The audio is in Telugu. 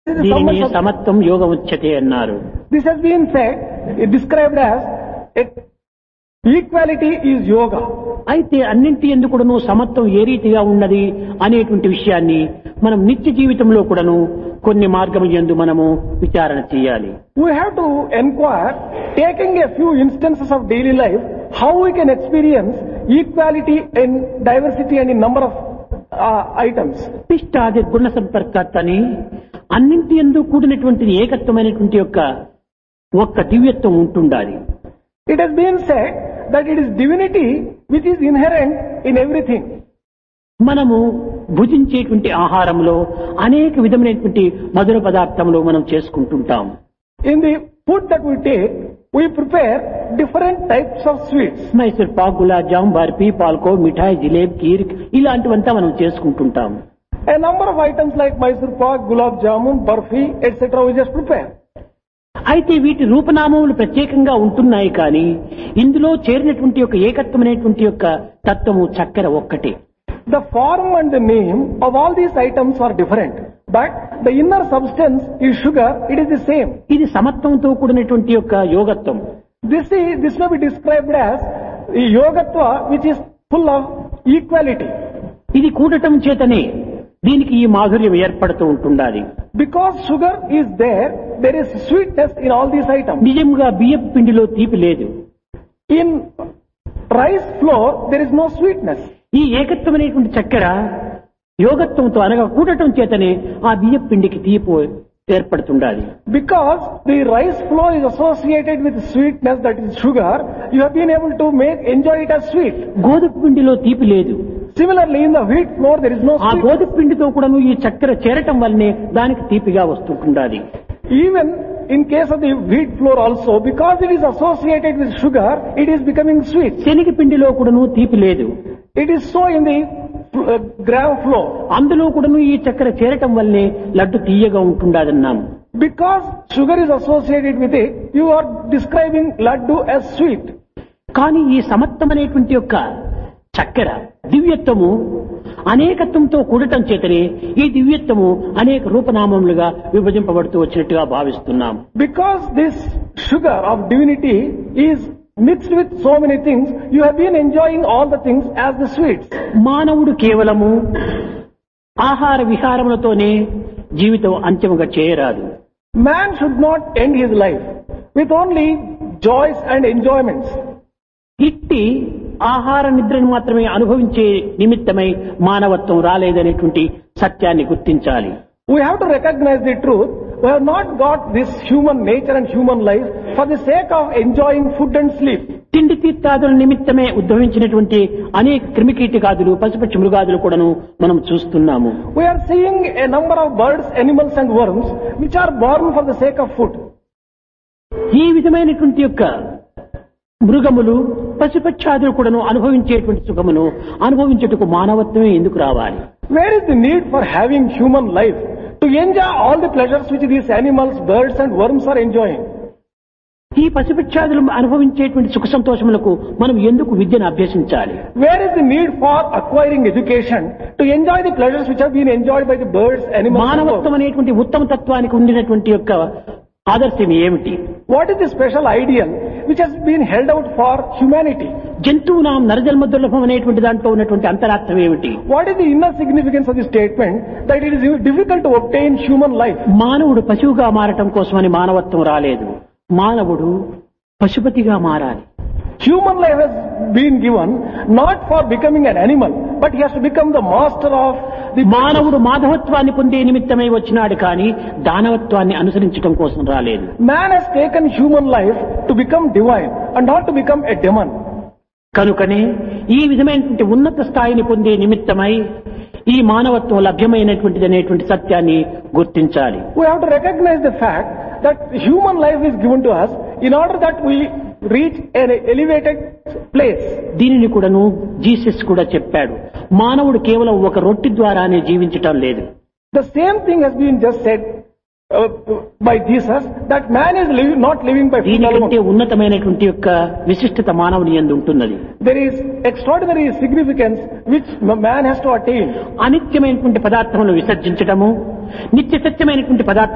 దీనిని సమత్వం యోగముచ్యతే అన్నారు This has been said, described as a- equality is yoga. అయితే అన్నింటి ఎందుకు కూడాను సమత్వం ఏ రీతిగా ఉన్నది అనేటువంటి విషయాన్ని మనం నిత్య జీవితంలో కూడాను కొన్ని మార్గముల యందు మనము విచారణ చేయాలి We have to inquire, taking a few instances of daily life, how we can experience equality in diversity and in number of uh, items. పిష్టాది గుణ సంపర్కత్ అని అన్నింటి ఎందు కూడినటువంటి ఏకత్వమైనటువంటి యొక్క ఒక్క దివ్యత్వం ఉంటుండాలి It has been said that it is divinity which is inherent in everything. మనము భుజించేటువంటి ఆహారంలో అనేక విధమైనటువంటి మధుర పదార్థములు మనం చేసుకుంటుంటాం In the food that we take, we prepare different types of sweets. Mysore pak gulab jamun barfi పాల్కో మిఠాయి జిలేబ్ కీర్ ఇలాంటివంతా మనం చేసుకుంటుంటాం A number of items like Mysore pak, gulab jamun, barfi, etc. we just prepare. అయితే వీటి రూపనామములు ప్రత్యేకంగా ఉంటున్నాయి కానీ ఇందులో చేరినటువంటి యొక్క ఏకత్వమైనటువంటి యొక్క తత్వము చక్కెర ఒక్కటే The form and the name of all these items are different, but the inner substance is sugar, it is the same. ఇది సమత్వంతో కూడినటువంటి యొక్క యోగత్వం This is, this may be described as yogatva which is full of equality. ఇది కూడటం చేతనే దీనికి ఈ మాధుర్యం ఏర్పడుతూ ఉంటుండాలి Because sugar is there, there is sweetness in all these items. నిజంగా బియ్యపు పిండిలో తీపి లేదు In rice flour, there is no sweetness. ఈ ఏకత్వమైనటువంటి చక్కెర యోగత్వంతో అనగా కూడటం చేతనే ఆ బియ్యపు పిండికి తీపు ఏర్పడుతుండాలి Because the rice flour is associated with sweetness that is sugar, you have been able to make, enjoy it as sweet. గోధుమ పిండిలో తీపి లేదు Similarly, in the wheat flour, there is no ఆ sweet. గోధుమ పిండితో కూడాను ఈ చక్కెర చేరటం వల్లనే దానికి తీపిగా వస్తుంటుండాలి Even in case of the wheat flour also, because it is associated with sugar, it is becoming sweet. శనగ పిండిలో కూడాను తీపి లేదు It is so in the uh, gram flour. అందులో కూడాను ఈ చక్కెర చేరటం వల్లే లడ్డు తీయగా ఉంటుండాదన్నాము Because sugar is associated with it, you are describing laddu as sweet. కానీ ఈ సమత్వం అనేటువంటి యొక్క చక్కెర దివ్యత్వము అనేకత్వంతో కూడటం చేతనే ఈ దివ్యత్వము అనేక రూపనామములుగా విభజింపబడుతూ వచ్చినట్టుగా భావిస్తున్నాం Because this sugar of divinity is mixed with so many things, you have been enjoying all the things as the sweets. మానవుడు కేవలము ఆహార విహారములతోనే జీవితం అంత్యముగా చేయరాదు Man should not end his life with only joys and enjoyments. ఇట్టి ఆహార నిద్రను మాత్రమే అనుభవించే నిమిత్తమై మానవత్వం రాలేదనేటువంటి సత్యాన్ని గుర్తించాలి We have to recognize the truth. We have not got this human nature and human life for the sake of enjoying food and sleep. తిండి తీర్థాదుల నిమిత్తమే ఉద్భవించినటువంటి అనేక క్రిమికీటకాదులు పశుపక్షి మృగాదులు కూడాను మనం చూస్తున్నాము We are seeing a number of birds, animals and worms which are born for the sake of food. ఈ విధమైనటువంటి యొక్క మృగములు పశుపక్షాదులు కూడాను అనుభవించేటువంటి సుఖమును అనుభవించుటకు మానవత్వమే ఎందుకు రావాలి Where is the need for having human life to enjoy all the pleasures which these animals, birds and worms are enjoying? ఈ పశుపక్షాదులు అనుభవించేటువంటి సుఖ సంతోషములకు మనం ఎందుకు విద్యను అభ్యసించాలి Where is the need for acquiring education to enjoy the pleasures which have been enjoyed by the birds, animals and మానవత్వం worms? అనేటువంటి ఉత్తమ తత్వానికి ఉండినటువంటి యొక్క ఆదర్శం ఏమిటి What is the special ideal which has been held out for humanity? జంతువునాం నరజన్మ దుర్లభం అనేటువంటి దాంట్లో ఉన్నటువంటి అంతరార్థం ఏమిటి What is the inner significance of the statement that it is difficult to obtain human life? మానవుడు పశువుగా మారటం కోసమని మానవత్వం రాలేదు మానవుడు పశుపతిగా మారాలి Human life has been given not for becoming an animal, but he has to become the master of the మానవుడు మాధవత్వాన్ని పొందే నిమిత్తమై వచ్చినాడు కానీ దానవత్వాన్ని అనుసరించడం కోసం రాలేదు Man has taken human life to become divine and not to become a demon. కనుకనే ఈ విధమైనటువంటి ఉన్నత స్థాయిని పొందే నిమిత్తమై ఈ మానవత్వం లభ్యమైనటువంటిది అనేటువంటి సత్యాన్ని గుర్తించాలి We have to recognize the fact that human life is given to us in order that we reach an elevated place. దీనిని కూడాను జీసస్ కూడా చెప్పాడు మానవుడు కేవలం ఒక రొట్టె ద్వారానే జీవించటం లేదు The same thing has been just said uh, by Jesus that man is liv- not living by food దీనికంటే alone. ఉన్నతమైనటువంటి యొక్క విశిష్టత మానవుని ఎందు ఉంటున్నది There is extraordinary significance which m- man has to attain. అనిత్యమైనటువంటి పదార్థములను విసర్జించటము నిత్య సత్యమైనటువంటి పదార్థం